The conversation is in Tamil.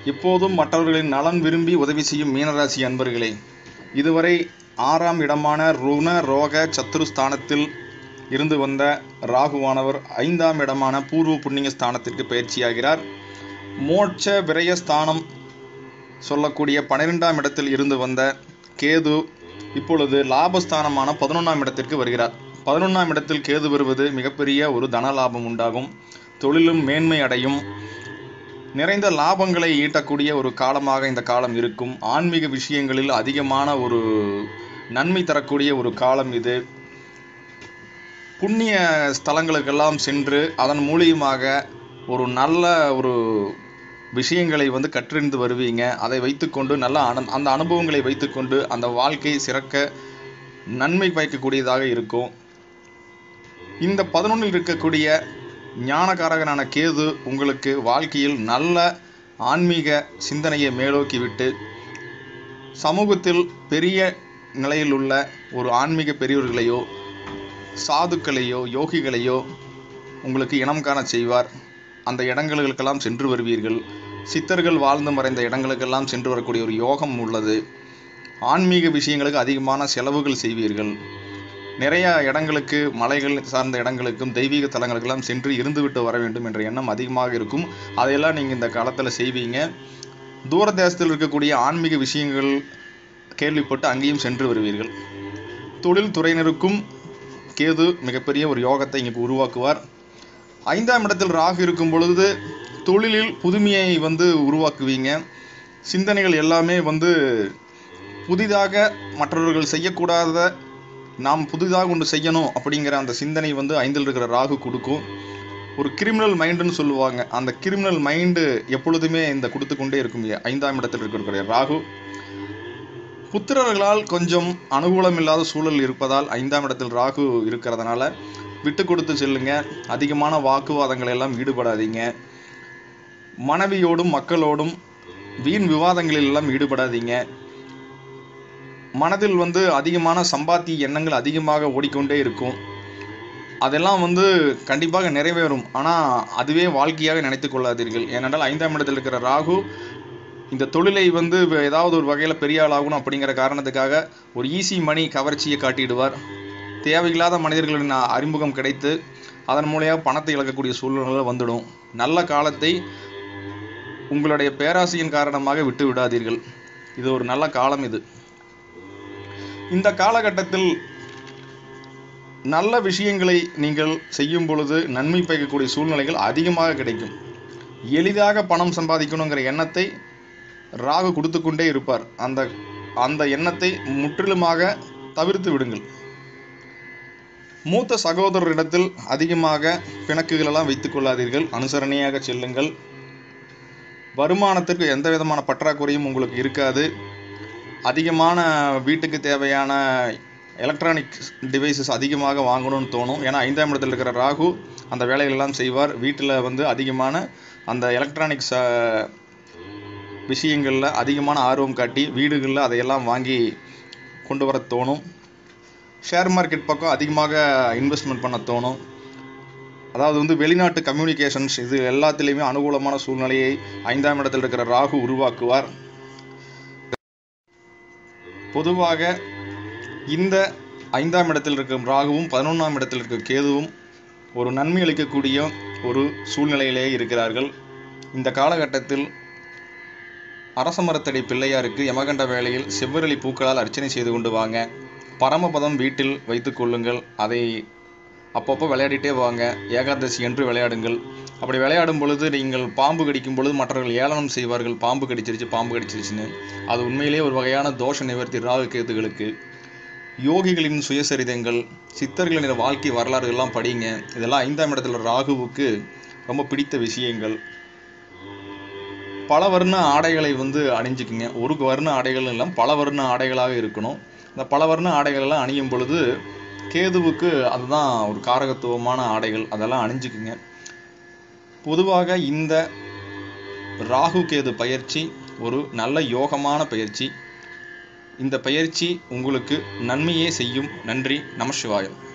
எப்போதும் மற்றவர்களின் நலன் விரும்பி உதவி செய்யும் மீனராசி அன்பர்களே இதுவரை ஆறாம் இடமான ருண ரோக சத்துருஸ்தானத்தில் இருந்து வந்த ராகுவானவர் ஐந்தாம் இடமான பூர்வ புண்ணிய ஸ்தானத்திற்கு பயிற்சியாகிறார் மோட்ச விரயஸ்தானம் சொல்லக்கூடிய பன்னிரெண்டாம் இடத்தில் இருந்து வந்த கேது இப்பொழுது லாபஸ்தானமான பதினொன்றாம் இடத்திற்கு வருகிறார் பதினொன்றாம் இடத்தில் கேது வருவது மிகப்பெரிய ஒரு தன லாபம் உண்டாகும் தொழிலும் மேன்மை அடையும் நிறைந்த லாபங்களை ஈட்டக்கூடிய ஒரு காலமாக இந்த காலம் இருக்கும் ஆன்மீக விஷயங்களில் அதிகமான ஒரு நன்மை தரக்கூடிய ஒரு காலம் இது புண்ணிய ஸ்தலங்களுக்கெல்லாம் சென்று அதன் மூலியமாக ஒரு நல்ல ஒரு விஷயங்களை வந்து கற்றறிந்து வருவீங்க அதை வைத்துக்கொண்டு நல்ல அனு அந்த அனுபவங்களை வைத்துக்கொண்டு அந்த வாழ்க்கை சிறக்க நன்மை பயக்கக்கூடியதாக இருக்கும் இந்த பதினொன்றில் இருக்கக்கூடிய ஞானகாரகனான கேது உங்களுக்கு வாழ்க்கையில் நல்ல ஆன்மீக சிந்தனையை மேலோக்கி விட்டு சமூகத்தில் பெரிய நிலையில் உள்ள ஒரு ஆன்மீக பெரியவர்களையோ சாதுக்களையோ யோகிகளையோ உங்களுக்கு இனம் காண செய்வார் அந்த இடங்களுக்கெல்லாம் சென்று வருவீர்கள் சித்தர்கள் வாழ்ந்து மறைந்த இடங்களுக்கெல்லாம் சென்று வரக்கூடிய ஒரு யோகம் உள்ளது ஆன்மீக விஷயங்களுக்கு அதிகமான செலவுகள் செய்வீர்கள் நிறைய இடங்களுக்கு மலைகள் சார்ந்த இடங்களுக்கும் தெய்வீக தலங்களுக்கெல்லாம் சென்று இருந்துவிட்டு வர வேண்டும் என்ற எண்ணம் அதிகமாக இருக்கும் அதையெல்லாம் நீங்கள் இந்த காலத்தில் செய்வீங்க தூர தேசத்தில் இருக்கக்கூடிய ஆன்மீக விஷயங்கள் கேள்விப்பட்டு அங்கேயும் சென்று வருவீர்கள் தொழில் துறையினருக்கும் கேது மிகப்பெரிய ஒரு யோகத்தை இங்கே உருவாக்குவார் ஐந்தாம் இடத்தில் ராகு இருக்கும் பொழுது தொழிலில் புதுமையை வந்து உருவாக்குவீங்க சிந்தனைகள் எல்லாமே வந்து புதிதாக மற்றவர்கள் செய்யக்கூடாத நாம் புதிதாக ஒன்று செய்யணும் அப்படிங்கிற அந்த சிந்தனை வந்து ஐந்தில் இருக்கிற ராகு கொடுக்கும் ஒரு கிரிமினல் மைண்டுன்னு சொல்லுவாங்க அந்த கிரிமினல் மைண்டு எப்பொழுதுமே இந்த கொடுத்து கொண்டே இருக்கும் இல்லையா? ஐந்தாம் இடத்தில் இருக்கக்கூடிய ராகு புத்திரர்களால் கொஞ்சம் அனுகூலம் இல்லாத சூழல் இருப்பதால் ஐந்தாம் இடத்தில் ராகு இருக்கிறதுனால விட்டு கொடுத்து செல்லுங்க அதிகமான வாக்குவாதங்கள் எல்லாம் ஈடுபடாதீங்க மனைவியோடும் மக்களோடும் வீண் விவாதங்களில் எல்லாம் ஈடுபடாதீங்க மனதில் வந்து அதிகமான சம்பாத்திய எண்ணங்கள் அதிகமாக ஓடிக்கொண்டே இருக்கும் அதெல்லாம் வந்து கண்டிப்பாக நிறைவேறும் ஆனால் அதுவே வாழ்க்கையாக நினைத்து கொள்ளாதீர்கள் ஏனென்றால் ஐந்தாம் இடத்தில் இருக்கிற ராகு இந்த தொழிலை வந்து வே- ஏதாவது ஒரு வகையில் பெரிய ஆளாகணும் அப்படிங்கிற காரணத்துக்காக ஒரு ஈஸி மணி கவர்ச்சியை காட்டிடுவார் தேவையில்லாத மனிதர்களின் அ- அறிமுகம் கிடைத்து அதன் மூலியமாக பணத்தை இழக்கக்கூடிய சூழ்நிலை வந்துடும் நல்ல காலத்தை உங்களுடைய பேராசையின் காரணமாக விட்டு விடாதீர்கள் இது ஒரு நல்ல காலம் இது இந்த காலகட்டத்தில் நல்ல விஷயங்களை நீங்கள் செய்யும் பொழுது நன்மை பயக்கக்கூடிய சூழ்நிலைகள் அதிகமாக கிடைக்கும் எளிதாக பணம் சம்பாதிக்கணுங்கிற எண்ணத்தை ராகு கொடுத்து கொண்டே இருப்பார் அந்த அந்த எண்ணத்தை முற்றிலுமாக தவிர்த்து விடுங்கள் மூத்த சகோதரரிடத்தில் அதிகமாக பிணக்குகள் எல்லாம் வைத்துக் கொள்ளாதீர்கள் அனுசரணையாக செல்லுங்கள் வருமானத்திற்கு எந்த விதமான பற்றாக்குறையும் உங்களுக்கு இருக்காது அதிகமான வீட்டுக்கு தேவையான எலக்ட்ரானிக் டிவைசஸ் அதிகமாக வாங்கணும்னு தோணும் ஏன்னா ஐந்தாம் இடத்தில் இருக்கிற ராகு அந்த வேலைகள் எல்லாம் செய்வார் வீட்டில் வந்து அதிகமான அந்த எலக்ட்ரானிக்ஸ் விஷயங்களில் அதிகமான ஆர்வம் காட்டி வீடுகளில் அதையெல்லாம் வாங்கி கொண்டு வர தோணும் ஷேர் மார்க்கெட் பக்கம் அதிகமாக இன்வெஸ்ட்மெண்ட் பண்ண தோணும் அதாவது வந்து வெளிநாட்டு கம்யூனிகேஷன்ஸ் இது எல்லாத்துலேயுமே அனுகூலமான சூழ்நிலையை ஐந்தாம் இடத்தில் இருக்கிற ராகு உருவாக்குவார் பொதுவாக இந்த ஐந்தாம் இடத்தில் இருக்கும் ராகுவும் பதினொன்றாம் இடத்தில் இருக்கும் கேதுவும் ஒரு நன்மை அளிக்கக்கூடிய ஒரு சூழ்நிலையிலே இருக்கிறார்கள் இந்த காலகட்டத்தில் அரச மரத்தடி பிள்ளையாருக்கு யமகண்ட வேளையில் செவ்வரளி பூக்களால் அர்ச்சனை செய்து கொண்டு வாங்க பரமபதம் வீட்டில் வைத்துக் கொள்ளுங்கள் அதை அப்பப்போ விளையாடிட்டே வாங்க ஏகாதசி என்று விளையாடுங்கள் அப்படி விளையாடும் பொழுது நீங்கள் பாம்பு கடிக்கும் பொழுது மற்றவர்கள் ஏளனம் செய்வார்கள் பாம்பு கடிச்சிருச்சு பாம்பு கடிச்சிருச்சுன்னு அது உண்மையிலேயே ஒரு வகையான தோஷ நிவர்த்தி ராகு கேதுகளுக்கு யோகிகளின் சுயசரிதங்கள் சித்தர்களின் வாழ்க்கை வரலாறுகள்லாம் படிங்க இதெல்லாம் ஐந்தாம் இடத்துல ராகுவுக்கு ரொம்ப பிடித்த விஷயங்கள் பல வர்ண ஆடைகளை வந்து அணிஞ்சுக்குங்க ஒரு வர்ண ஆடைகள் இல்லை பல வர்ண ஆடைகளாக இருக்கணும் இந்த பல வர்ண ஆடைகள் எல்லாம் அணியும் பொழுது கேதுவுக்கு அதுதான் ஒரு காரகத்துவமான ஆடைகள் அதெல்லாம் அணிஞ்சுக்குங்க பொதுவாக இந்த ராகு கேது பயிற்சி ஒரு நல்ல யோகமான பயிற்சி இந்த பயிற்சி உங்களுக்கு நன்மையே செய்யும் நன்றி நமசிவாயம்